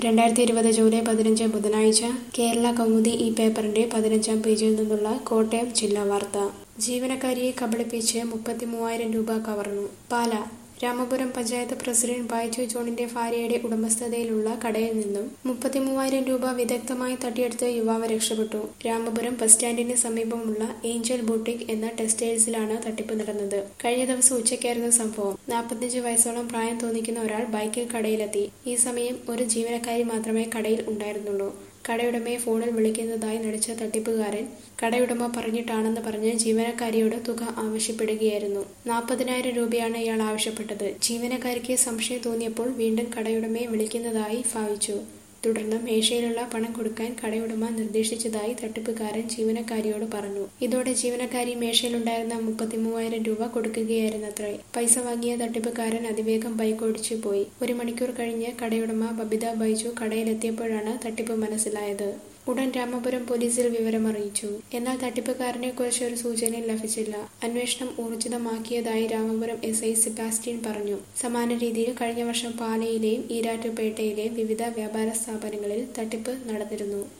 രണ്ടായിരത്തി ഇരുപത് ജൂലൈ പതിനഞ്ച് ബുധനാഴ്ച കേരള കൗമുദി ഈ പേപ്പറിന്റെ പതിനഞ്ചാം പേജിൽ നിന്നുള്ള കോട്ടയം ജില്ലാ വാർത്ത ജീവനക്കാരിയെ കബളിപ്പിച്ച് മുപ്പത്തിമൂവായിരം രൂപ കവർന്നു പാല രാമപുരം പഞ്ചായത്ത് പ്രസിഡന്റ് ബൈജു ജോണിന്റെ ഭാര്യയുടെ ഉടമസ്ഥതയിലുള്ള കടയിൽ നിന്നും മുപ്പത്തിമൂവായിരം രൂപ വിദഗ്ധമായി തട്ടിയെടുത്ത് യുവാവ് രക്ഷപ്പെട്ടു രാമപുരം ബസ് സ്റ്റാൻഡിന് സമീപമുള്ള ഏഞ്ചൽ ബൂട്ടിക് എന്ന ടെക്സ്റ്റൈൽസിലാണ് തട്ടിപ്പ് നടന്നത് കഴിഞ്ഞ ദിവസം ഉച്ചയ്ക്കായിരുന്നു സംഭവം നാൽപ്പത്തിയഞ്ച് വയസ്സോളം പ്രായം തോന്നിക്കുന്ന ഒരാൾ ബൈക്കിൽ കടയിലെത്തി ഈ സമയം ഒരു ജീവനക്കാരി മാത്രമേ കടയിൽ ഉണ്ടായിരുന്നുള്ളൂ കടയുടമയെ ഫോണിൽ വിളിക്കുന്നതായി നടിച്ച തട്ടിപ്പുകാരൻ കടയുടമ പറഞ്ഞിട്ടാണെന്ന് പറഞ്ഞ് ജീവനക്കാരിയോട് തുക ആവശ്യപ്പെടുകയായിരുന്നു നാൽപ്പതിനായിരം രൂപയാണ് ഇയാൾ ആവശ്യപ്പെട്ടത് ജീവനക്കാരിക്ക് സംശയം തോന്നിയപ്പോൾ വീണ്ടും കടയുടമയെ വിളിക്കുന്നതായി ഭാവിച്ചു തുടർന്ന് മേശയിലുള്ള പണം കൊടുക്കാൻ കടയുടമ നിർദ്ദേശിച്ചതായി തട്ടിപ്പുകാരൻ ജീവനക്കാരിയോട് പറഞ്ഞു ഇതോടെ ജീവനക്കാരി മേശയിലുണ്ടായിരുന്ന മുപ്പത്തിമൂവായിരം രൂപ കൊടുക്കുകയായിരുന്നത്രേ പൈസ വാങ്ങിയ തട്ടിപ്പുകാരൻ അതിവേഗം ബൈക്ക് ഓടിച്ചു പോയി ഒരു മണിക്കൂർ കഴിഞ്ഞ് കടയുടമ ബബിത ബൈജു കടയിലെത്തിയപ്പോഴാണ് തട്ടിപ്പ് മനസ്സിലായത് ഉടൻ രാമപുരം പോലീസിൽ വിവരമറിയിച്ചു എന്നാൽ തട്ടിപ്പുകാരനെ കുറിച്ച് ഒരു സൂചനയും ലഭിച്ചില്ല അന്വേഷണം ഊർജിതമാക്കിയതായി രാമപുരം എസ് ഐ സെബാസ്റ്റ്യൻ പറഞ്ഞു സമാന രീതിയിൽ കഴിഞ്ഞ വർഷം പാലയിലെയും ഈരാറ്റുപേട്ടയിലെയും വിവിധ വ്യാപാര സ്ഥാപനങ്ങളിൽ തട്ടിപ്പ് നടന്നിരുന്നു